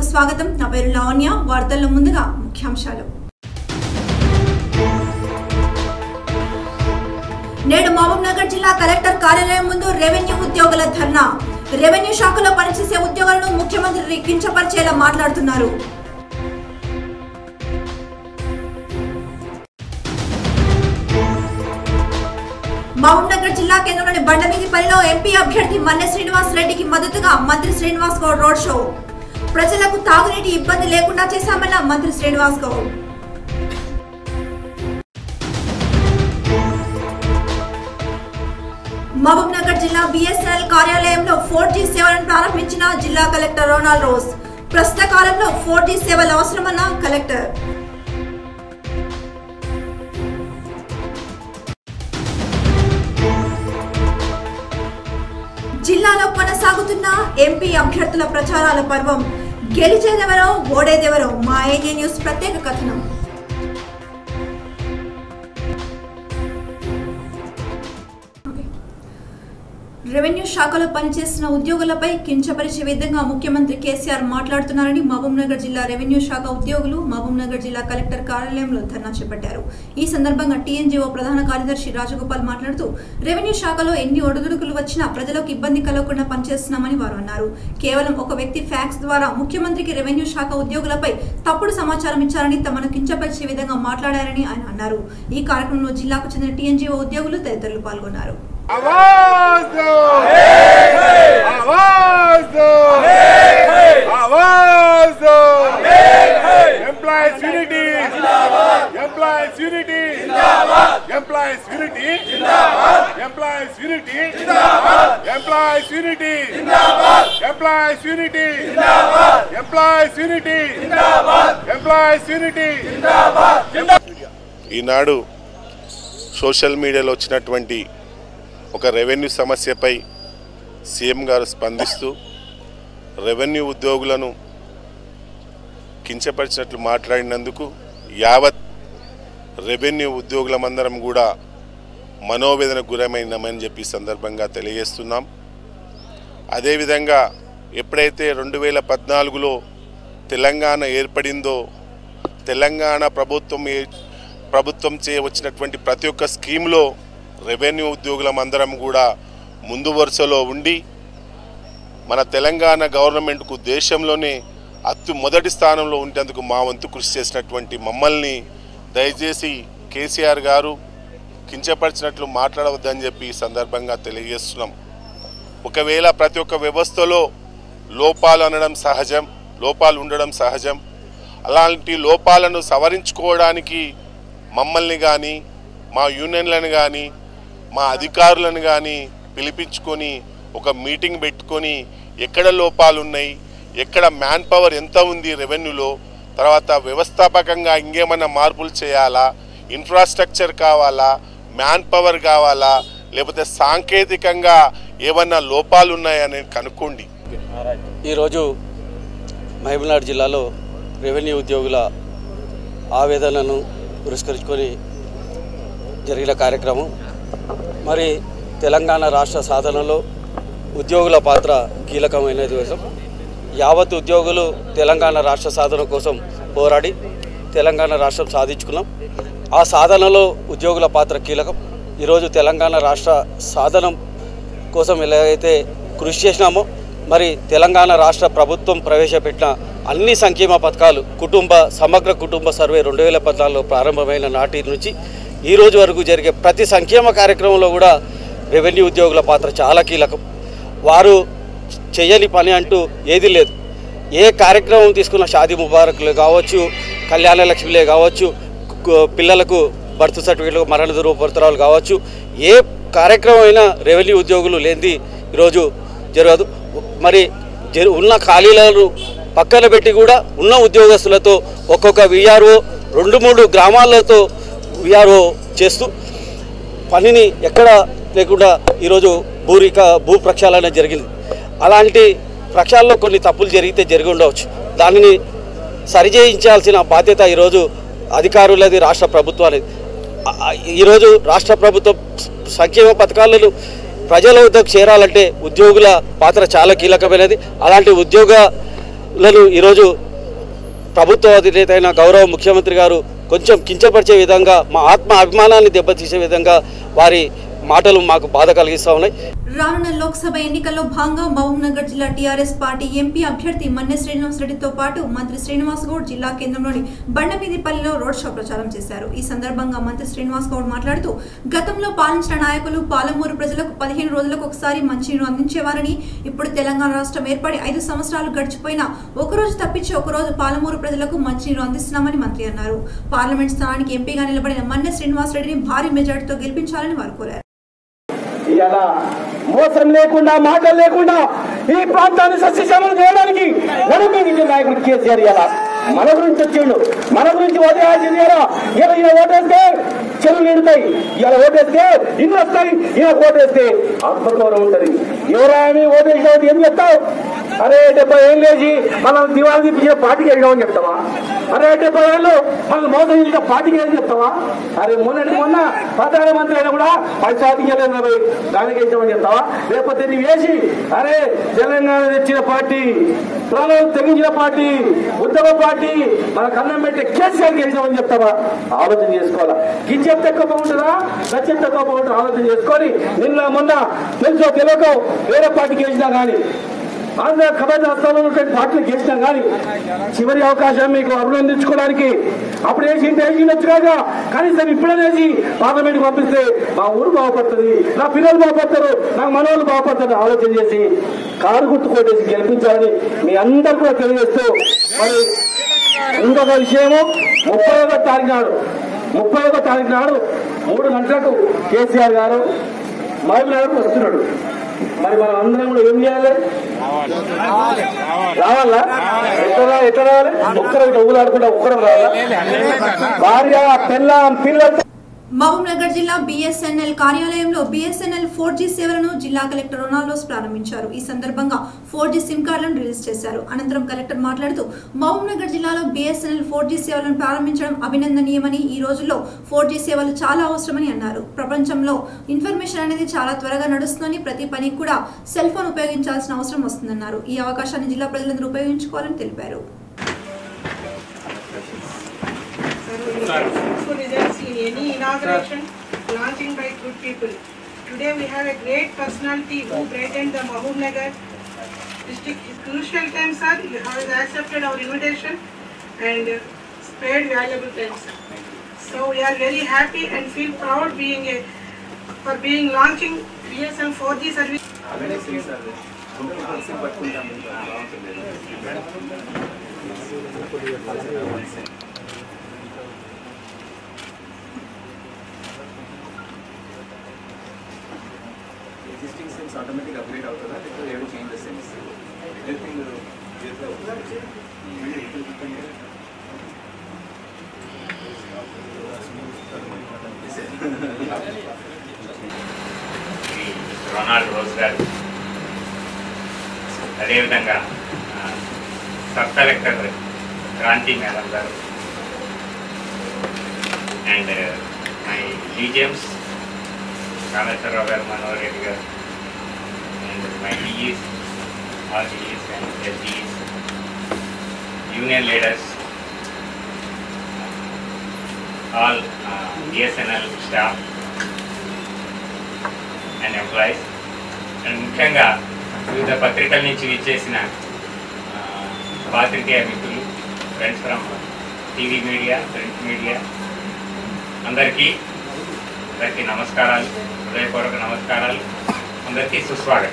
స్వాగతం నా పేరు లావణ్య వార్తల్లో ముందుగా ముఖ్యాంశాలు నేడు మహబూబ్ నగర్ జిల్లా కలెక్టర్ కార్యాలయం ముందు రెవెన్యూ ఉద్యోగుల ధర్నా రెవెన్యూ శాఖలో పనిచేసే ఉద్యోగులను ముఖ్యమంత్రి కించపరిచేలా మాట్లాడుతున్నారు మహబూబ్ నగర్ జిల్లా కేంద్రంలోని బండమీదిపల్లిలో ఎంపీ అభ్యర్థి మన్నె శ్రీనివాస్ రెడ్డికి మద్దతుగా మంత్రి శ్రీనివాస్ గౌడ్ రోడ్ షో ప్రజలకు తాగునీటి ఇబ్బంది లేకుండా చేశామన్న మంత్రి శ్రీనివాస్ గౌడ్ మహబూబ్ నగర్ జిల్లా బిఎస్ఎన్ఎల్ కార్యాలయంలో ఫోర్ జీ సేవలను ప్రారంభించిన జిల్లా కలెక్టర్ రోనాల్డ్ రోజ్ ప్రస్తుత కాలంలో ఫోర్ జీ సేవలు అవసరమన్న కలెక్టర్ జిల్లాలో కొనసాగుతున్న ఎంపీ అభ్యర్థుల ప్రచారాల పర్వం గెలిచేదెవరో ఓడేదెవరో మా ఏజీ న్యూస్ ప్రత్యేక కథనం రెవెన్యూ శాఖలో పనిచేస్తున్న ఉద్యోగులపై కించపరిచే విధంగా ముఖ్యమంత్రి కేసీఆర్ మాట్లాడుతున్నారని మహబూబ్ నగర్ జిల్లా రెవెన్యూ శాఖ ఉద్యోగులు మహబూబ్ నగర్ జిల్లా కలెక్టర్ కార్యాలయంలో ధర్నా చేపట్టారు ఈ సందర్భంగా టీఎన్జీఓ ప్రధాన కార్యదర్శి రాజగోపాల్ మాట్లాడుతూ రెవెన్యూ శాఖలో ఎన్ని ఒడిదుడుకులు వచ్చినా ప్రజలకు ఇబ్బంది కలగకుండా పనిచేస్తున్నామని వారు అన్నారు కేవలం ఒక వ్యక్తి ఫ్యాక్స్ ద్వారా ముఖ్యమంత్రికి రెవెన్యూ శాఖ ఉద్యోగులపై తప్పుడు సమాచారం ఇచ్చారని తమను కించపరిచే విధంగా మాట్లాడారని ఆయన అన్నారు ఈ కార్యక్రమంలో జిల్లాకు చెందిన టీఎన్జీఓ ఉద్యోగులు తదితరులు పాల్గొన్నారు आवाज दो आवाज दो आवाज दो employees unity employees unity employees unity employees unity employees unity employees unity employees unity employees unity Eenadu social media వచ్చినటువంటి ఒక రెవెన్యూ సమస్యపై సీఎం గారు స్పందిస్తూ రెవెన్యూ ఉద్యోగులను కించపరిచినట్లు మాట్లాడినందుకు యావత్ రెవెన్యూ ఉద్యోగులమందరం కూడా మనోవేదనకు గురమైనామని చెప్పి ఈ సందర్భంగా తెలియజేస్తున్నాం అదేవిధంగా ఎప్పుడైతే రెండు వేల పద్నాలుగులో తెలంగాణ ఏర్పడిందో తెలంగాణ ప్రభుత్వం ఏ- ప్రభుత్వం చే వచ్చినటువంటి ప్రతి ఒక్క స్కీమ్లో రెవెన్యూ ఉద్యోగులమందరం కూడా ముందు వరుసలో ఉండి మన తెలంగాణ గవర్నమెంట్కు దేశంలోనే అతి మొదటి స్థానంలో ఉండేందుకు మా వంతు కృషి చేసినటువంటి మమ్మల్ని దయచేసి కేసీఆర్ గారు కించపరిచినట్లు మాట్లాడవద్దని చెప్పి ఈ సందర్భంగా తెలియజేస్తున్నాం ఒకవేళ ప్రతి ఒక్క వ్యవస్థలో లోపాలు అనడం సహజం లోపాలు ఉండడం సహజం అలాంటి లోపాలను సవరించుకోవడానికి మమ్మల్ని కానీ మా యూనియన్లను కానీ మా అధికారులను కానీ పిలిపించుకొని ఒక మీటింగ్ పెట్టుకొని ఎక్కడ లోపాలు ఉన్నాయి ఎక్కడ మ్యాన్ పవర్ ఎంత ఉంది రెవెన్యూలో తర్వాత వ్యవస్థాపకంగా ఇంకేమైనా మార్పులు చేయాలా ఇన్ఫ్రాస్ట్రక్చర్ కావాలా మ్యాన్ పవర్ కావాలా లేకపోతే సాంకేతికంగా ఏమన్నా లోపాలు ఉన్నాయని కనుక్కోండి ఈరోజు మహబూబ్నగర్ జిల్లాలో రెవెన్యూ ఉద్యోగుల ఆవేదనను పురస్కరించుకొని జరిగిన కార్యక్రమం మరి తెలంగాణ రాష్ట్ర సాధనలో ఉద్యోగుల పాత్ర కీలకమైనది కోసం యావత్ ఉద్యోగులు తెలంగాణ రాష్ట్ర సాధన కోసం పోరాడి తెలంగాణ రాష్ట్రం సాధించుకున్నాం ఆ సాధనలో ఉద్యోగుల పాత్ర కీలకం ఈరోజు తెలంగాణ రాష్ట్ర సాధనం కోసం ఎలాగైతే కృషి చేసినామో మరి తెలంగాణ రాష్ట్ర ప్రభుత్వం ప్రవేశపెట్టిన అన్ని సంక్షేమ పథకాలు కుటుంబ సమగ్ర కుటుంబ సర్వే రెండు వేల పద్నాలుగులో ప్రారంభమైన నాటి నుంచి ఈ రోజు వరకు జరిగే ప్రతి సంక్షేమ కార్యక్రమంలో కూడా రెవెన్యూ ఉద్యోగుల పాత్ర చాలా కీలకం వారు చేయని పని అంటూ ఏది లేదు ఏ కార్యక్రమం తీసుకున్న షాదీ ముబారక్లు కావచ్చు కళ్యాణ లక్ష్మిలే కావచ్చు కు- పిల్లలకు బర్త్ సర్టిఫికేట్లు మరణ ధృవపత్రాలు కావచ్చు ఏ కార్యక్రమం అయినా రెవెన్యూ ఉద్యోగులు లేనిది ఈరోజు జరగదు మరి జరు ఉన్న ఖాళీలను పక్కన పెట్టి కూడా ఉన్న ఉద్యోగస్తులతో ఒక్కొక్క విఆర్ఓ రెండు మూడు గ్రామాలతో విఆర్ఓ చేస్తూ పనిని ఎక్కడ లేకుండా ఈరోజు భూరిక భూ ప్రక్షాళన జరిగింది అలాంటి ప్రక్షాళనలో కొన్ని తప్పులు జరిగితే జరిగి ఉండవచ్చు దానిని సరిచేయించాల్సిన బాధ్యత ఈరోజు అధికారులది రాష్ట్ర ప్రభుత్వానికి ఆ- ఆ- ఈరోజు రాష్ట్ర ప్రభుత్వం సంక్షేమ పథకాలను ప్రజల వద్దకు చేరాలంటే ఉద్యోగుల పాత్ర చాలా కీలకమైనది అలాంటి ఉద్యోగ లను ఈరోజు ప్రభుత్వ అధినేత అయిన గౌరవ ముఖ్యమంత్రి గారు కొంచెం కించపరిచే విధంగా మా ఆత్మ అభిమానాన్ని దెబ్బతీసే విధంగా వారి మాటలు మాకు బాధ కలిగిస్తూ ఉన్నాయి రానున్న లోక్సభ ఎన్నికల్లో భాగంగా మహబూబ్ నగర్ జిల్లా టీఆర్ఎస్ పార్టీ ఎంపీ అభ్యర్థి మన్నె శ్రీనివాస్ రెడ్డితో పాటు మంత్రి శ్రీనివాస్ గౌడ్ జిల్లా కేంద్రంలోని బండమీదిపల్లిలో రోడ్ షో ప్రచారం చేశారు ఈ సందర్భంగా మంత్రి శ్రీనివాస్ గౌడ్ మాట్లాడుతూ గతంలో పాలించిన నాయకులు పాలమూరు ప్రజలకు పదిహేను రోజులకు ఒకసారి మంచినీరు అందించేవారని ఇప్పుడు తెలంగాణ రాష్ట్రం ఏర్పడి ఐదు సంవత్సరాలు గడిచిపోయినా ఒకరోజు తప్పించి ఒకరోజు పాలమూరు ప్రజలకు మంచినీరు అందిస్తున్నామని మంత్రి అన్నారు పార్లమెంట్ స్థానానికి ఎంపీగా నిలబడిన మన్నె శ్రీనివాస్ రెడ్డిని భారీ మెజార్టీతో గెలిపించాలని వారు కోరారు ఇవాళ మోసం లేకుండా మాటలు లేకుండా ఈ ప్రాంతాన్ని సస్యశ్యామలు చేయడానికి నడిపించిన నాయకుడు కేసీఆర్ ఇలా మన గురించి వచ్చిండు మన గురించి ఓటేయాల్సింది ఇలా ఇలా ఈయన ఓటేస్తే చెరువులు నిండుతాయి ఇలా ఓటేస్తే ఇల్లు వస్తాయి ఈయన ఓటేస్తే ఆత్మగౌరవం ఉంటది ఎవరాయని ఓటేసిన ఏం చెప్తావు అరే డెబ్బై ఏళ్ళు లేచి మనం దివాళి తీపించిన పార్టీకి వెళ్ళామని చెప్తావా అరే డెబ్బై ఏళ్ళు మనం మోసం చేసిన పార్టీకి ఏం చెప్తావా అరే మొన్నటి మొన్న ప్రధానమంత్రి అయినా కూడా పది శాతం వెళ్ళిన దానికి వేసామని చెప్తావా లేకపోతే నువ్వు వేసి అరే తెలంగాణ తెచ్చిన పార్టీ ప్రాణాలు తెగించిన పార్టీ ఉత్తమ పార్టీ మన కన్నం పెట్టే కేసీఆర్ గెలిచామని చెప్తావా ఆలోచన చేసుకోవాలా గిచ్చెప్ తక్కువ బాగుంటుందా నచ్చెప్ తక్కువ బాగుంటుందా ఆలోచన చేసుకొని నిన్న మొన్న తెలుసో తెలియకో వేరే పార్టీకి వేసినా కానీ ఆంధ్ర కబడ్డీ హస్తాలో ఉన్నటువంటి పార్టీలు గెలిచినా కానీ చివరి అవకాశం మీకు అభినందించుకోవడానికి అప్పుడు వేసి ఇంత వేసి కాక కనీసం ఇప్పుడనేసి పార్లమెంట్కి పంపిస్తే మా ఊరు బాగుపడుతుంది నా పిల్లలు బాగుపడతారు నాకు మనవాళ్ళు బాగుపడతారు ఆలోచన చేసి కారు గుర్తు కొట్టేసి గెలిపించాలని మీ అందరు కూడా తెలియజేస్తూ మరి ఇంకొక విషయము ముప్పై ఒకటో తారీఖు నాడు ముప్పై ఒకటో తారీఖు నాడు మూడు గంటలకు కేసీఆర్ గారు మహిళలకు వస్తున్నాడు మరి మనం అందరం కూడా ఏం చేయాలి రావాలా ఎట్లా ఎట్లా రావాలి ఒక్కరు ఇట్లా ఊలాడుకుంటా ఒక్కరు రావాలా భార్య పిల్ల పిల్లలు మహబూబ్ నగర్ జిల్లా బిఎస్ఎన్ఎల్ కార్యాలయంలో బిఎస్ఎన్ఎల్ ఫోర్ జీ సేవలను జిల్లా కలెక్టర్ రొనాల్డోస్ ప్రారంభించారు ఈ సందర్భంగా ఫోర్ జీ సిమ్ కార్డులను రిలీజ్ చేశారు అనంతరం కలెక్టర్ మాట్లాడుతూ మహబూబ్ నగర్ జిల్లాలో బిఎస్ఎన్ఎల్ ఫోర్ జీ సేవలను ప్రారంభించడం అభినందనీయమని ఈ రోజుల్లో ఫోర్ జీ సేవలు చాలా అవసరమని అన్నారు ప్రపంచంలో ఇన్ఫర్మేషన్ అనేది చాలా త్వరగా నడుస్తుందని ప్రతి పనికి కూడా సెల్ ఫోన్ ఉపయోగించాల్సిన అవసరం వస్తుందన్నారు ఈ అవకాశాన్ని జిల్లా ప్రజలందరూ ఉపయోగించుకోవాలని తెలిపారు successful results in any inauguration launching by good people. Today we have a great personality who brightened the Mahbub Nagar district. Crucial time, sir. You have accepted our invitation and uh, spared valuable time, sir. So we are very happy and feel proud being a for being launching BSL 4G service. Existing SIMs automatic upgrade అవుతుందా లేకపోతే ఏడు change SIMs everything Shri Ronald Rose garu అదేవిధంగా ఆ, sub collector Kranthi madam garu and my DGMs Kameswararao garu Manohar Reddy garu and my DEs all DEs and SDEs union leaders all BSNL staff and employees and ముఖ్యంగా వివిధ పత్రికల నుంచి విచ్చేసిన ఆ, పాత్రికేయ మిత్రులు friends from TV media print media అందరికీ అందరికీ నమస్కారాలు హృదయపూర్వక నమస్కారాలు అందరికీ సుస్వాగతం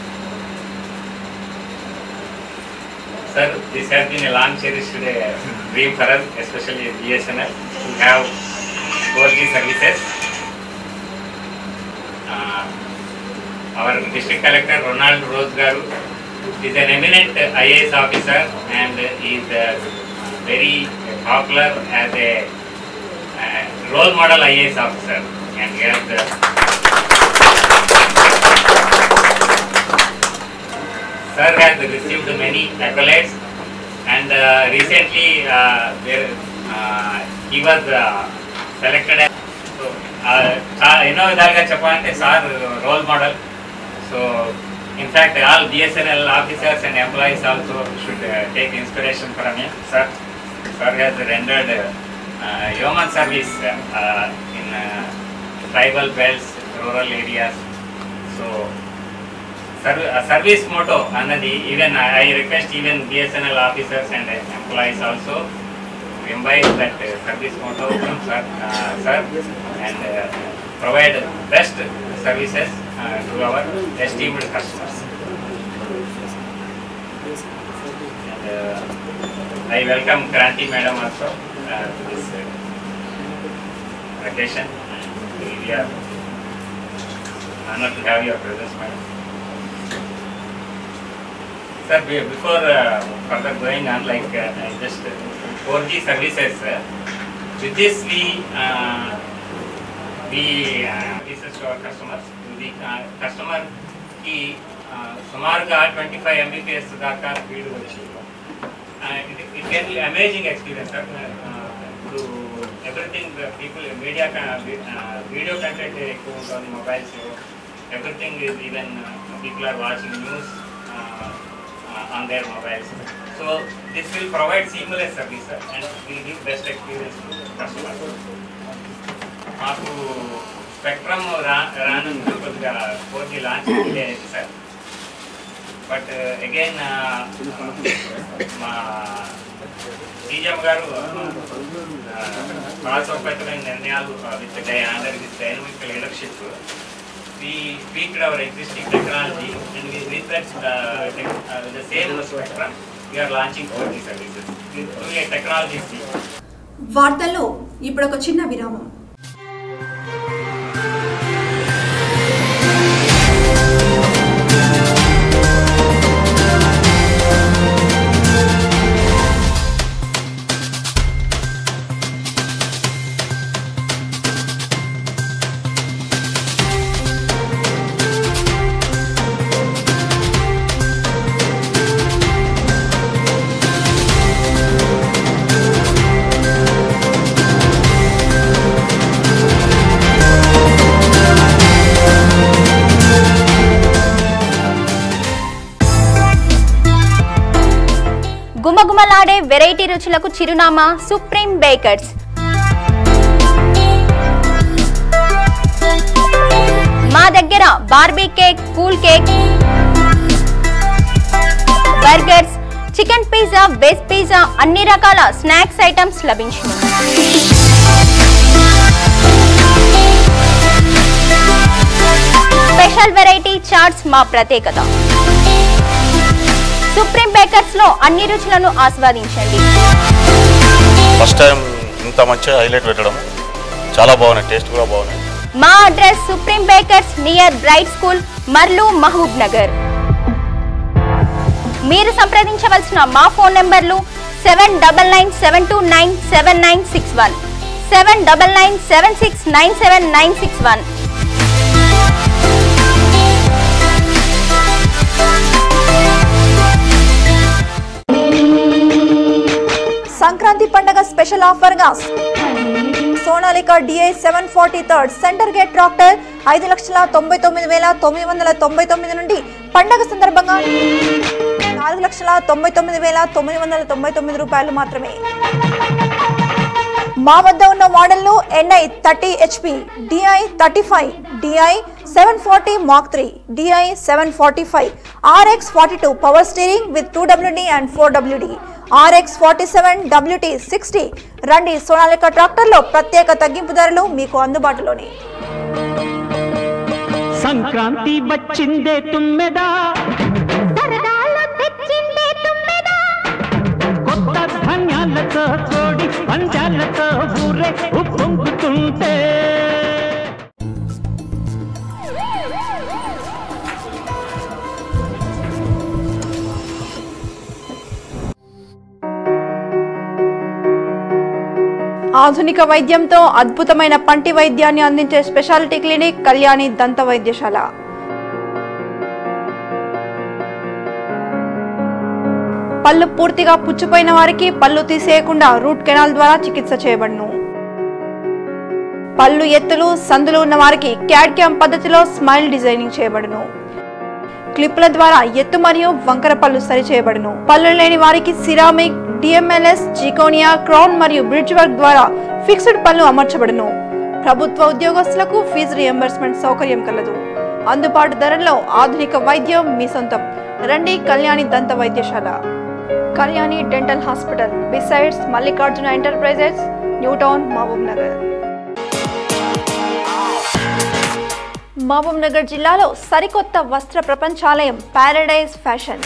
sir this has been a long cherished dream for us especially BSNL to have four G services uh, our district collector Ronald Rose Garu is an eminent IAS officer and is uh, very popular as a uh, role model IAS officer and he has uh, Sir has received many accolades and uh, recently uh, there, uh, he was uh, selected as so ఎన్నో విధాలుగా చెప్పాలంటే sir role model so In fact, all BSNL officers and employees also should uh, take inspiration from him. Sir, sir has rendered uh, yeoman service uh, in uh, tribal belts, rural areas. So, serv- uh, service motto అన్నది even I I request even BSNL officers and employees also to imbibe that uh, service motto from sir, uh, sir and uh, provide best services uh, to our esteemed customers. And, uh, I welcome Kranti madam also uh, to this uh, occasion. We are honored to have your presence, madam. Sir, be- before uh, further going on, like uh, I just uh, 4G services, uh, with this we uh, we uh, services to our customers. The uh, customer కి uh, సుమారుగా twenty five Mbps దాకా speed వచ్చి it can be amazing experience sir ఇప్పుడు everything people media video content ఎక్కువ ఉంటుంది mobiles everything is even people are watching news on their mobiles. So this will provide seamless service sir, and will give best experience to customers. మాకు spectrum రా రానుంది కొద్దిగా four G launch delay అయింది sir but again మా CM గారు ప్రాసోపేతమైన నిర్ణయాలు with under with dynamic leadership we tweaked our existing technology and we with that uh, tech, uh, the same spectrum we are launching 4G services with through a technology fee. వార్తల్లో ఇప్పుడు ఒక చిన్న విరామం గుమగుమలాడే variety రుచులకు చిరునామా supreme bakers మా దగ్గర Barbie cake cool cake burgers chicken pizza veg pizza అన్ని రకాల స్నాక్స్ ఐటమ్స్ లభించును స్పెషల్ వెరైటీ చాట్స్ మా ప్రత్యేకత సుప్రీం బేకర్స్ లో అన్ని రుచులను ఆస్వాదించండి ఫస్ట్ టైం ఇంత మంచిగా హైలైట్ పెట్టడం చాలా బాగున్నాయి టేస్ట్ కూడా బాగున్నాయి మా address supreme bakers near bright school Marlu Mahabubnagar మీరు సంప్రదించవలసిన మా ఫోన్ నెంబర్లు seven double nine seven two nine seven nine six one seven double nine seven six nine seven nine six one Sankranti పండగ స్పెషల్ ఆఫర్ గా Sonalika DI seven forty third centre gate tractor ఐదు లక్షల తొంభై తొమ్మిది వేల తొమ్మిది వందల తొంభై తొమ్మిది నుండి పండగ సందర్భంగా నాలుగు లక్షల తొంభై తొమ్మిది వేల తొమ్మిది వందల తొంభై తొమ్మిది రూపాయలు మాత్రమే మా వద్ద ఉన్న మోడళ్లు NI thirty HP DI thirty five DI seven forty mark three DI seven forty five RX forty two power steering with two WD and four WD RX forty seven WT sixty రండి సోనాలిక ట్రాక్టర్లో ప్రత్యేక తగ్గింపు ధరలు మీకు అందుబాటులోనే సంక్రాంతి వచ్చిందే తుమ్మెదా కొత్త ధాన్యాలతో కోడి పంజాలతో ఊరే ఉప్పొంగుతుంటే ఆధునిక వైద్యంతో అద్భుతమైన పంటి వైద్యాన్ని అందించే స్పెషాలిటీ క్లినిక్ కళ్యాణి దంత వైద్యశాల పళ్ళు పూర్తిగా పుచ్చిపోయిన వారికి పళ్ళు తీసేయకుండా రూట్ కెనాల్ ద్వారా చికిత్స చేయబడును పళ్ళు ఎత్తులు సందులు ఉన్న వారికి క్యాడ్ క్యామ్ పద్ధతిలో స్మైల్ డిజైనింగ్ చేయబడును క్లిప్పుల ద్వారా ఎత్తు మరియు వంకర పళ్ళు సరిచేయబడును పళ్ళు లేని వారికి సిరామిక్ డిఎంఎల్ఎస్ జీకోనియా క్రౌన్ మరియు బ్రిడ్జ్ వర్క్ ద్వారా ఫిక్స్డ్ పళ్ళు అమర్చబడును ప్రభుత్వ ఉద్యోగస్తులకు ఫీజు రియంబర్స్మెంట్ సౌకర్యం కలదు అందుబాటు ధరల్లో ఆధునిక వైద్యం మీ సొంతం రండి కళ్యాణి దంత వైద్యశాల Kalyani dental hospital besides Mallikarjuna enterprises new town Mahabubnagar Mahabubnagar జిల్లాలో సరికొత్త వస్త్ర ప్రపంచాలయం పారడైజ్ ఫ్యాషన్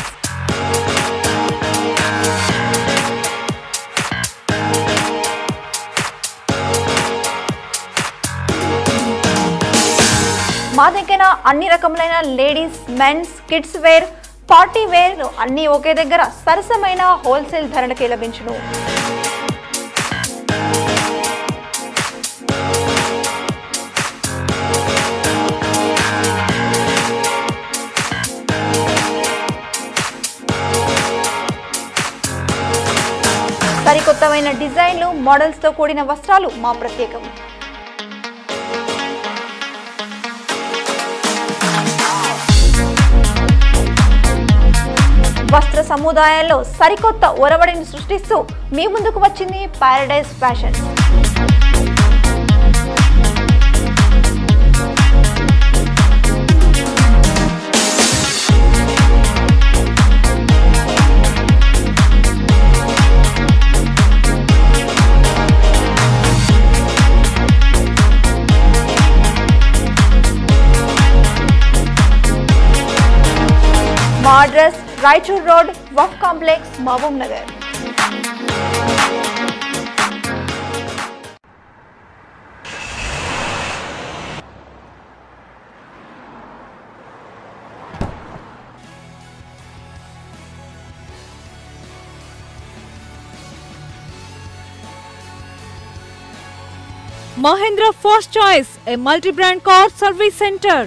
మా దగ్గర అన్ని రకములైన ladies mens kids wear party wear అన్ని ఒకే దగ్గర సరసమైన హోల్సేల్ ధరలకే లభించును సరికొత్తమైన డిజైన్లు మోడల్స్తో కూడిన వస్త్రాలు మా ప్రత్యేకం వస్త్ర సముదాయాల్లో సరికొత్త ఒరవడిని సృష్టిస్తూ మీ ముందుకు వచ్చింది పారడైజ్ ఫ్యాషన్ మా address Raichur road Waqf complex Mahabubnagar Mahindra First Choice, a multi-brand car service center.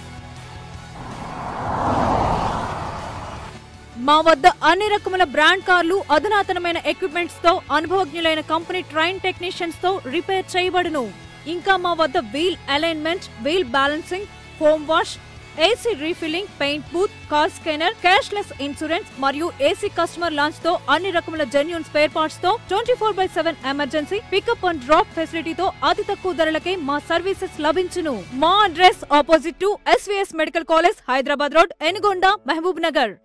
మా వద్ద అన్ని రకముల బ్రాండ్ కార్లు అధునాతనమైన ఎక్విప్మెంట్స్ తో అనుభవజ్ఞులైన కంపెనీ ట్రైన్ టెక్నీషియన్స్ తో రిపేర్ చేయబడును ఇంకా మా వద్ద wheel alignment wheel balancing foam wash AC refilling paint booth car scanner cashless insurance మరియు ఏసీ కస్టమర్ లాంచ్ తో అన్ని రకముల జెన్యున్ స్పేర్ పార్ట్స్ తో twenty four by seven emergency pickup and drop ఫెసిలిటీతో అతి తక్కువ ధరలకే మా సర్వీసెస్ లభించును మా address opposite to SVS medical college Hyderabad road Enugonda Mahabubnagar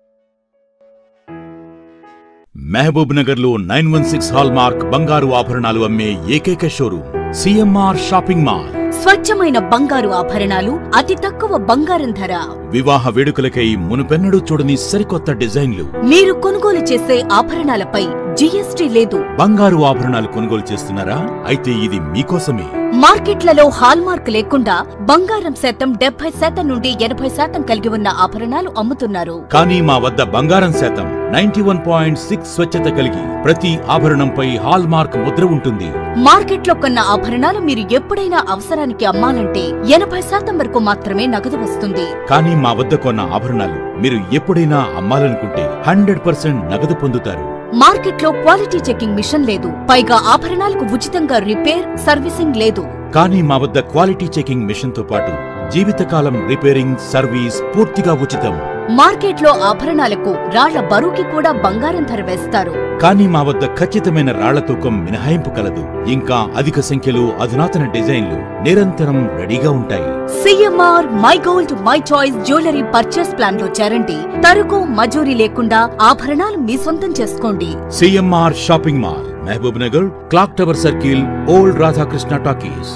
Mahabubnagar లో nine one six hallmark బంగారు ఆభరణాలు అమ్మే ఏకైక షోరూమ్ సిఎంఆర్ షాపింగ్ మాల్ స్వచ్ఛమైన బంగారు ఆభరణాలు అతి తక్కువ బంగారం ధర వివాహ వేడుకలకై మునుపెన్నడూ చూడని సరికొత్త డిజైన్లు మీరు కొనుగోలు చేసే ఆభరణాలపై జీఎస్టీ లేదు బంగారు ఆభరణాలు కొనుగోలు చేస్తున్నారా అయితే ఇది మీకోసమే మార్కెట్లలో హాల్మార్క్ లేకుండా బంగారం శాతం డెబ్బై శాతం నుండి ఎనభై శాతం కలిగి ఉన్న ఆభరణాలు అమ్ముతున్నారు కానీ మా వద్ద బంగారం శాతం నైన్టీ వన్ పాయింట్ సిక్స్ స్వచ్ఛత కలిగి ప్రతి ఆభరణంపై హాల్ మార్క్ ముద్ర ఉంటుంది మార్కెట్లో కొన్న ఆభరణాలు మీరు ఎప్పుడైనా అవసరానికి అమ్మాలంటే ఎనభై శాతం వరకు మాత్రమే నగదు వస్తుంది కానీ మా వద్ద కొన్న ఆభరణాలు మీరు ఎప్పుడైనా అమ్మాలనుకుంటే హండ్రెడ్ పర్సెంట్ నగదు పొందుతారు మార్కెట్లో క్వాలిటీ చెకింగ్ మిషన్ లేదు పైగా ఆభరణాలకు ఉచితంగా రిపేర్ సర్వీసింగ్ లేదు కానీ మా వద్ద క్వాలిటీ చెకింగ్ మిషన్ తో పాటు జీవితకాలం రిపేరింగ్ సర్వీస్ పూర్తిగా ఉచితం మార్కెట్లో ఆభరణాలకు రాళ్ల బరువుకి కూడా బంగారం ధర వేస్తారు కానీ మా వద్ద ఖచ్చితమైన రాళ్ల తూకం మినహాయింపు కలదు ఇంకా అధిక సంఖ్యలో అధునాతన డిజైన్లు నిరంతరం రెడీగా ఉంటాయి CMR my gold my choice jewellery purchase plan లో చేరండి తరుగు మజూరీ లేకుండా ఆభరణాలు మీ సొంతం చేసుకోండి CMR shopping mall Mahabubnagar clock tower circle old Radhakrishna talkies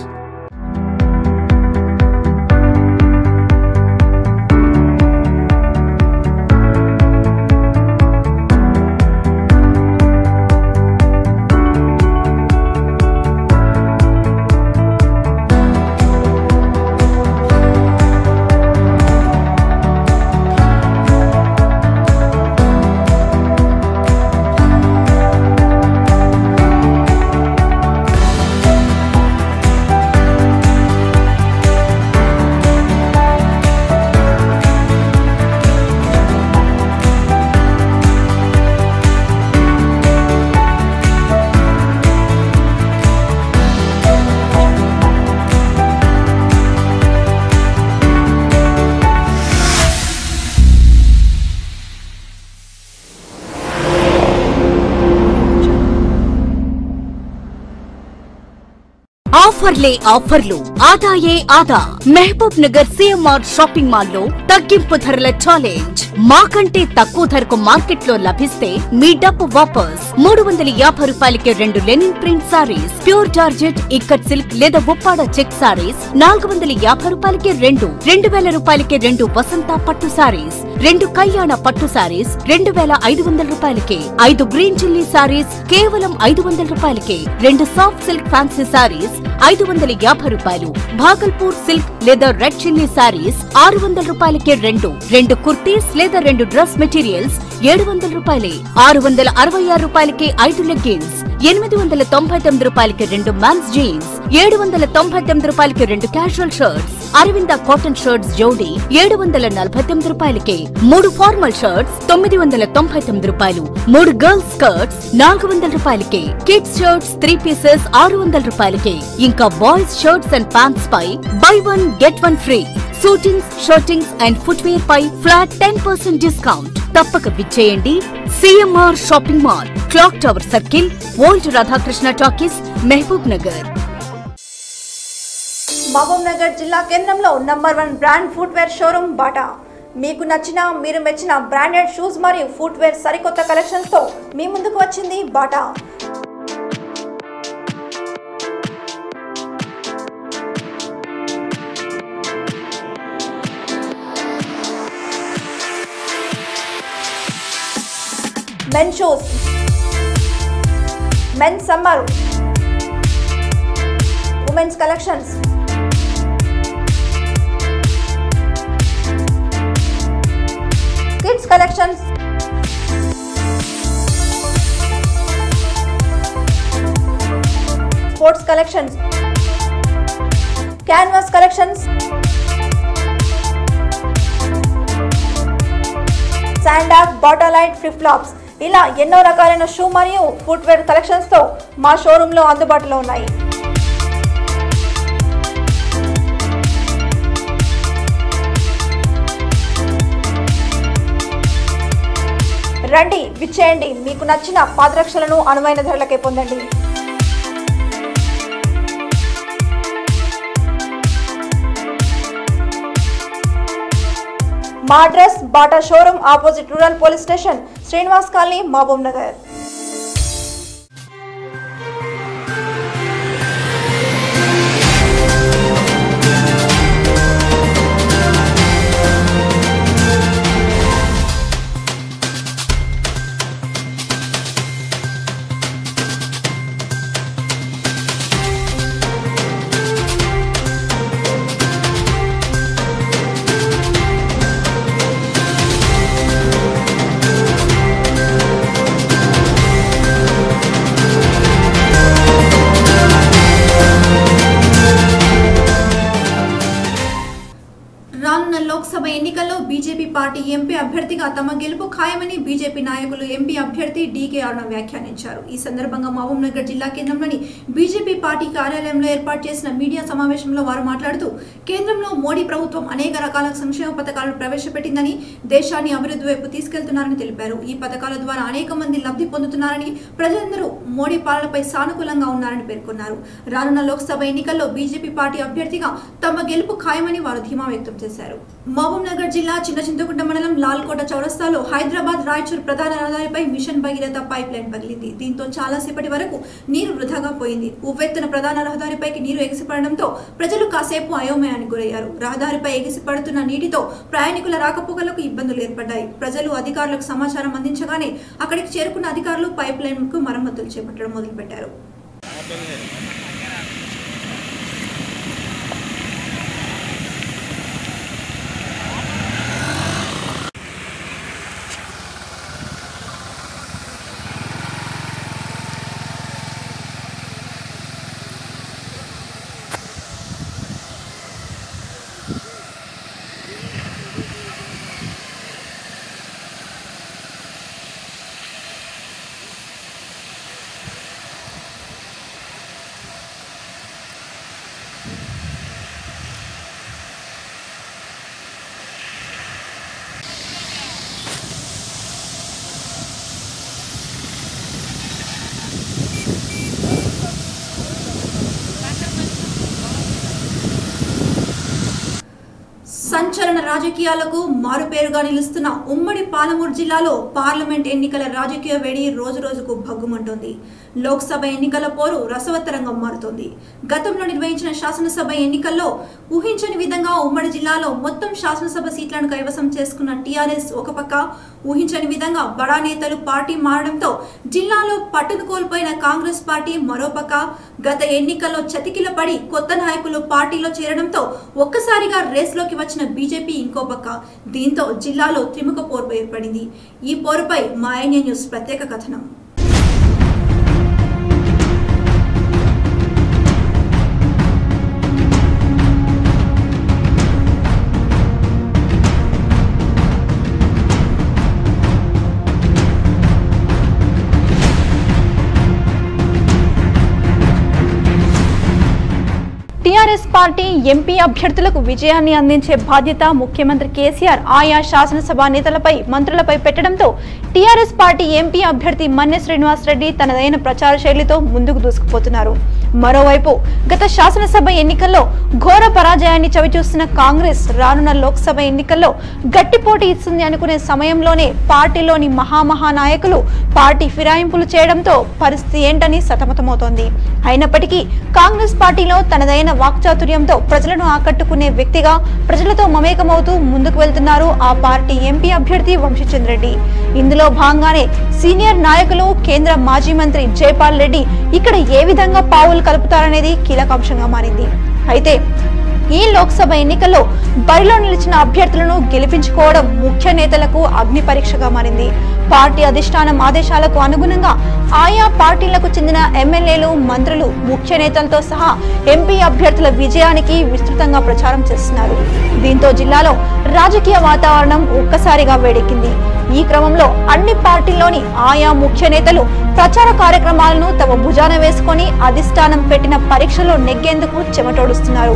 ఆఫర్లే ఆఫర్లు ఆదాయే ఆదా Mahabubnagar CMR shopping mall లో తగ్గింపు ధరల ఛాలెంజ్ మాకంటే తక్కువ ధరకు మార్కెట్ లో లభిస్తే మీ డబ్బు వాపస్ మూడు వందల యాభై రూపాయలకి రెండు linen print saris pure georgette ikat silk లేదా ఉప్పాడ చెక్ సారీస్ నాలుగు వందల యాభై రూపాయలకి రెండు రెండు వేల రూపాయలకి రెండు వసంత పట్టు సారీస్ రెండు కళ్యాణ పట్టు సారీస్ రెండు వేల ఐదు వందల రూపాయలకి ఐదు గ్రీన్ చిల్లీ సారీస్ కేవలం ఐదు వందల రూపాయలకి రెండు సాఫ్ట్ సిల్క్ ఫ్యాన్సీ సారీస్ ఐదు వందల యాభై రూపాయలు భాగల్పూర్ సిల్క్ లేదా రెడ్ చిల్లీ సారీస్ ఆరు వందల రూపాయలకే రెండు రెండు కుర్తీస్ లేదా రెండు డ్రెస్ మెటీరియల్స్ ఏడు వందల రూపాయలే ఆరు వందల అరవై ఆరు రూపాయలకే ఐదు లెగ్గిన్స్ ఎనిమిది వందల తొంభై తొమ్మిది రూపాయలకి రెండు మ్యాన్స్ జీన్స్ ఏడు వందల తొంభై తొమ్మిది రూపాయలకి రెండు casual shirts Arvind cotton shirts జోడీ ఏడు వందల నలభై తొమ్మిది రూపాయలకి మూడు ఫార్మల్ షర్ట్స్ తొమ్మిది వందల తొంభై తొమ్మిది రూపాయలు మూడు గర్ల్స్ స్కర్ట్స్ నాలుగు వందల రూపాయలకి కిడ్స్ షర్ట్స్ త్రీ పీసెస్ ఆరు వందల రూపాయలకి ఇంకా బాయ్స్ షర్ట్స్ అండ్ ప్యాంట్స్ పై buy one get one free suitings shirtings and footwear పై ఫ్లాట్ టెన్ పర్సెంట్ డిస్కౌంట్ తప్పక విచ్చేయండి CMR shopping mall clock tower circle old Radhakrishna talkies Mahabubnagar Mahabubnagar జిల్లా కేంద్రంలో number one brand footwear showroom Bata మీకు నచ్చిన మీరు మెచ్చిన బ్రాండెడ్ షూస్ మరియు ఫుట్వేర్ సరికొత్త కలెక్షన్స్తో మీ ముందుకు వచ్చింది Bata men shoes men summer womens collections kids collections sports collections canvas collections Sandak Bata light flip flops ఇలా ఎన్నో రకాలైన షూ మరియు ఫుట్వేర్ కలెక్షన్స్తో మా షోరూంలో అందుబాటులో ఉన్నాయి రండి విచ్చేయండి మీకు నచ్చిన పాదరక్షలను అనువైన ధరలకే పొందండి మా address Bata showroom opposite rural police station Srinivas colony Mahabubnagar రానున్న లోక్సభ ఎన్నికల్లో బీజేపీ పార్టీ ఎంపీ అభ్యర్థిగా తమ గెలుపు ఖాయమని బీజేపీ నాయకులు ఎంపీ అభ్యర్థి డీకే అరుణ వ్యాఖ్యానించారు ఈ సందర్భంగా మహబూబ్ నగర్ జిల్లా కేంద్రంలోని బీజేపీ పార్టీ కార్యాలయంలో ఏర్పాటు చేసిన మీడియా సమావేశంలో వారు మాట్లాడుతూ కేంద్రంలో మోడీ ప్రభుత్వం అనేక రకాల సంక్షేమ పథకాలను ప్రవేశపెట్టిందని దేశాన్ని అభివృద్ధి వైపు తీసుకెళ్తున్నారని తెలిపారు ఈ పథకాల ద్వారా అనేక మంది లబ్ధి పొందుతున్నారని ప్రజలందరూ మోడీ పాలనపై సానుకూలంగా ఉన్నారని పేర్కొన్నారు రానున్న లోక్సభ ఎన్నికల్లో బీజేపీ పార్టీ అభ్యర్థిగా తమ గెలుపు ఖాయమని వారు ధీమా వ్యక్తం చేశారు మహబూబ్ నగర్ జిల్లా చిన్న చింతకుంట మండలం లాల్కోట చౌరస్తాలో హైదరాబాద్ రాయచూర్ ప్రధాన రహదారిపై మిషన్ భగీరథ పైప్ లైన్ పగిలింది దీంతో చాలాసేపటి వరకు నీరు వృధాగా పోయింది ఉవ్వెత్తున ప్రధాన రహదారిపైకి నీరు ఎగిసిపడడంతో ప్రజలు కాసేపు అయోమయానికి గురయ్యారు రహదారిపై ఎగిసిపడుతున్న నీటితో ప్రయాణికుల రాకపోకలకు ఇబ్బందులు ఏర్పడ్డాయి ప్రజలు అధికారులకు సమాచారం అందించగానే అక్కడికి చేరుకున్న అధికారులు పైప్ లైన్ కు మరమ్మతులు చేపట్టడం మొదలుపెట్టారు సంచలన రాజకీయాలకు మారుపేరుగా నిలుస్తున్న ఉమ్మడి పాలమూరు జిల్లాలో పార్లమెంట్ ఎన్నికల రాజకీయ వేడి రోజు రోజుకు భగ్గుమంటోంది లోక్సభ ఎన్నికల పోరు రసవత్తరంగా మారుతోంది గతంలో నిర్వహించిన శాసనసభ ఎన్నికల్లో ఊహించని విధంగా ఉమ్మడి జిల్లాలో మొత్తం శాసనసభ సీట్లను కైవసం చేసుకున్న టీఆర్ఎస్ ఒక పక్క ఊహించని విధంగా బడా నేతలు పార్టీ మారడంతో జిల్లాలో పట్టును కోల్పోయిన కాంగ్రెస్ పార్టీ మరోపక్క గత ఎన్నికల్లో చతికిలపడి కొత్త నాయకులు పార్టీలో చేరడంతో ఒక్కసారిగా రేస్లోకి వచ్చిన బీజేపీ ఇంకో పక్క దీంతో జిల్లాలో త్రిముఖ పోరు ఏర్పడింది ఈ పోరుపై మా ఐన్య న్యూస్ ప్రత్యేక కథనం టీఆర్ఎస్ పార్టీ ఎంపీ అభ్యర్థులకు విజయాన్ని అందించే బాధ్యత ముఖ్యమంత్రి కేసీఆర్ ఆయా శాసనసభ నేతలపై మంత్రులపై పెట్టడంతో టీఆర్ఎస్ పార్టీ ఎంపీ అభ్యర్థి మన్నె శ్రీనివాస్ రెడ్డి తనదైన ప్రచార శైలితో ముందుకు దూసుకుపోతున్నారు మరోవైపు గత శాసనసభ ఎన్నికల్లో ఘోర పరాజయాన్ని చవిచూస్తున్న కాంగ్రెస్ రానున్న లోక్సభ ఎన్నికల్లో గట్టి పోటీ ఇస్తుంది అనుకునే సమయంలోనే పార్టీలోని మహామహా నాయకులు పార్టీ ఫిరాయింపులు చేయడంతో పరిస్థితి ఏంటని సతమతమవుతోంది అయినప్పటికీ కాంగ్రెస్ పార్టీలో తనదైన వాక్చాతుర్యంతో ప్రజలను ఆకట్టుకునే వ్యక్తిగా ప్రజలతో మమేకమవుతూ ముందుకు వెళ్తున్నారు ఆ పార్టీ ఎంపీ అభ్యర్థి వంశీచంద్ర రెడ్డి ఇందులో భాగంగానే సీనియర్ నాయకులు కేంద్ర మాజీ మంత్రి జైపాల్ రెడ్డి ఇక్కడ ఏ విధంగా పావులు కలుపుతారనేది కీలక అంశంగా మారింది అయితే ఈ లోక్సభ ఎన్నికల్లో బరిలో నిలిచిన అభ్యర్థులను గెలిపించుకోవడం ముఖ్య నేతలకు అగ్ని పరీక్షగా మారింది పార్టీ అధిష్టానం ఆదేశాలకు అనుగుణంగా ఆయా పార్టీలకు చెందిన ఎమ్మెల్యేలు మంత్రులు ముఖ్య నేతలతో సహా ఎంపీ అభ్యర్థుల విజయానికి విస్తృతంగా ప్రచారం చేస్తున్నారు దీంతో జిల్లాలో రాజకీయ వాతావరణం ఒక్కసారిగా వేడెక్కింది ఈ క్రమంలో అన్ని పార్టీల్లోని ఆయా ముఖ్య నేతలు ప్రచార కార్యక్రమాలను తమ భుజాన వేసుకొని అధిష్టానం పెట్టిన పరీక్షలో నెగ్గేందుకు చెమటోడుస్తున్నారు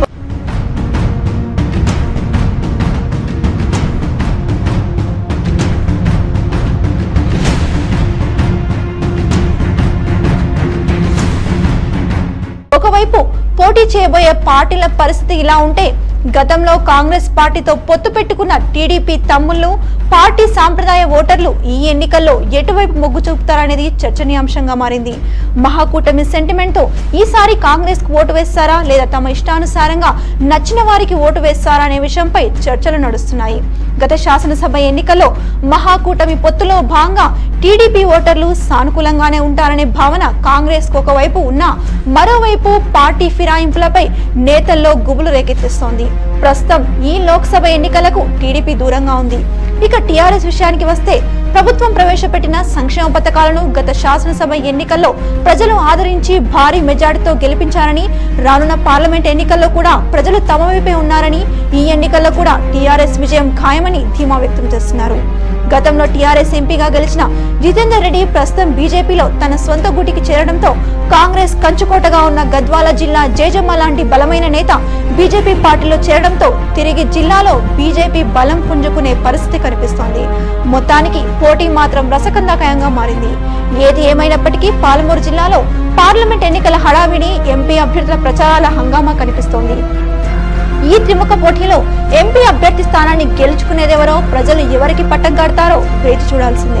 ఒకవైపు పోటీ చేయబోయే పార్టీల పరిస్థితి ఇలా ఉంటే గతంలో కాంగ్రెస్ పార్టీతో పొత్తు పెట్టుకున్న టీడీపీ తమ్ముళ్ళు పార్టీ సాంప్రదాయ ఓటర్లు ఈ ఎన్నికల్లో ఎటువైపు మొగ్గు చూపుతారనేది చర్చనీయాంశంగా మారింది మహాకూటమి సెంటిమెంట్ తో ఈసారి కాంగ్రెస్ కు ఓటు వేస్తారా లేదా తమ ఇష్టానుసారంగా నచ్చిన వారికి ఓటు వేస్తారా అనే విషయంపై చర్చలు నడుస్తున్నాయి గత శాసనసభ ఎన్నికల్లో మహాకూటమి పొత్తులో భాగంగా టీడీపీ ఓటర్లు సానుకూలంగానే ఉంటారనే భావన కాంగ్రెస్ కు ఒకవైపు ఉన్నా మరోవైపు పార్టీ ఫిరాయింపులపై నేతల్లో గుబులు రేకెత్తిస్తోంది ప్రస్తుతం ఈ లోక్సభ ఎన్నికలకు టీడీపీ దూరంగా ఉంది ఇక టీఆర్ఎస్ విషయానికి వస్తే ప్రభుత్వం ప్రవేశపెట్టిన సంక్షేమ పథకాలను గత శాసనసభ ఎన్నికల్లో ప్రజలు ఆదరించి భారీ మెజార్టీతో గెలిపించారని రానున్న పార్లమెంట్ ఎన్నికల్లో కూడా ప్రజలు తమ వైపే ఉన్నారని ఈ ఎన్నికల్లో కూడా టీఆర్ఎస్ విజయం ఖాయమని ధీమా వ్యక్తం చేస్తున్నారు గతంలో టీఆర్ఎస్ ఎంపీగా గెలిచిన జితేందర్ రెడ్డి ప్రస్తుతం బీజేపీలో తన సొంత గుటికి చేరడంతో కాంగ్రెస్ కంచుకోటగా ఉన్న గద్వాల జిల్లా జేజమ్మ లాంటి బలమైన నేత బీజేపీ పార్టీలో చేరడంతో తిరిగి జిల్లాలో బీజేపీ బలం పుంజుకునే పరిస్థితి కనిపిస్తోంది మొత్తానికి పోటీ మాత్రం రసకందాకయంగా మారింది ఏది ఏమైనప్పటికీ పాలమూరు జిల్లాలో పార్లమెంట్ ఎన్నికల హడావిడి ఎంపీ అభ్యర్థుల ప్రచారాల హంగామా కనిపిస్తోంది ఈ త్రిముఖ పోటీలో ఎంపీ అభ్యర్థి స్థానాన్ని గెలుచుకునేదెవరో ప్రజలు ఎవరికి పట్టం కడతారో వేచి చూడాల్సిందే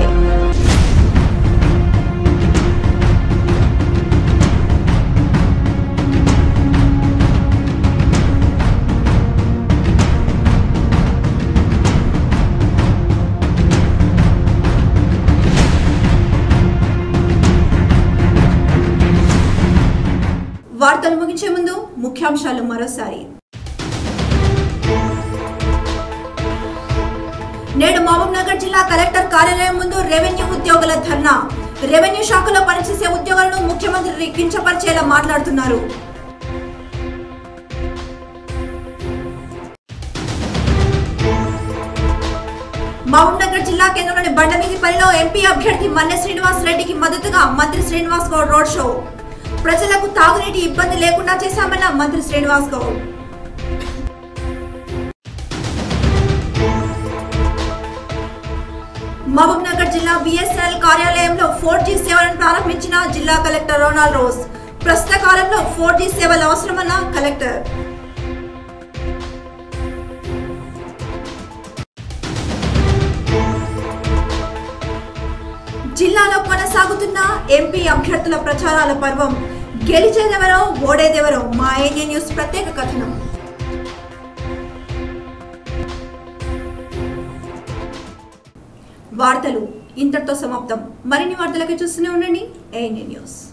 వార్తలు ముగించే ముందు ముఖ్యాంశాలు మరోసారి నేడు మహబూబ్ నగర్ జిల్లా కలెక్టర్ కార్యాలయం ముందు రెవెన్యూ ఉద్యోగుల ధర్నా రెవెన్యూ శాఖలో పనిచేసే ఉద్యోగులను ముఖ్యమంత్రి కించపరిచేలా మాట్లాడుతున్నారు మహబూబ్ నగర్ జిల్లా కేంద్రంలోని బండమీదిపల్లిలో ఎంపీ అభ్యర్థి మన్నె శ్రీనివాస్ రెడ్డికి మద్దతుగా మంత్రి శ్రీనివాస్ గౌడ్ రోడ్ షో ప్రజలకు తాగునీటి ఇబ్బంది లేకుండా చేశామన్న మంత్రి శ్రీనివాస్ గౌడ్ మహబూబ్ నగర్ జిల్లా బిఎస్ఎన్ఎల్ కార్యాలయంలో ఫోర్ జీ సేవలను ప్రారంభించిన జిల్లా కలెక్టర్ రోనాల్డ్ రోజ్ ప్రస్తుత కాలంలో ఫోర్ జీ సేవలు అవసరమన్న కలెక్టర్ కొనసాగుతున్న ఎంపీ అభ్యర్థుల ప్రచారాల పర్వం గెలిచేదెవరో ఓడేదెవరో మా ఏఎన్ఏ న్యూస్ ప్రత్యేక కథనం వార్తలు ఇంతటితో సమాప్తం మరిన్ని వార్తలకి చూస్తూనే ఉండండి ఏఎన్ఏ న్యూస్